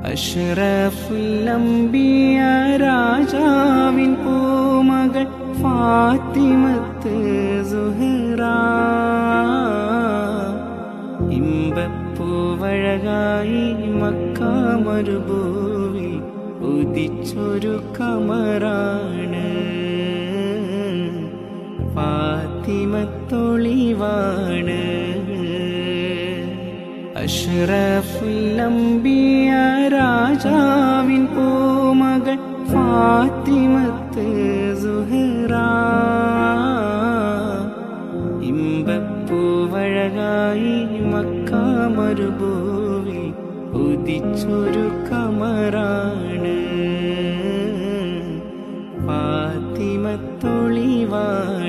അഷ്റഫുല്ലംബിയ രാജാവിൻ പൂമകൾ Fathimath Suhara ഇമ്പപ്പൂവഴകായി മക്കാമരുഭൂവിൽ ഉദിച്ചൊരു കമറാണ് ഫാത്തിമത്തൊളിവാണ് അഷ്റഫുല്ലംബിയ രാജാവിൻ പൂമകൾ Fathimath Suhara ഇമ്പപ്പൂവഴകായി മക്കാമരുഭൂവിൽ ഉദിച്ചൊരു കമറാണ് ഫാത്തിമത്തൊളിവാണ്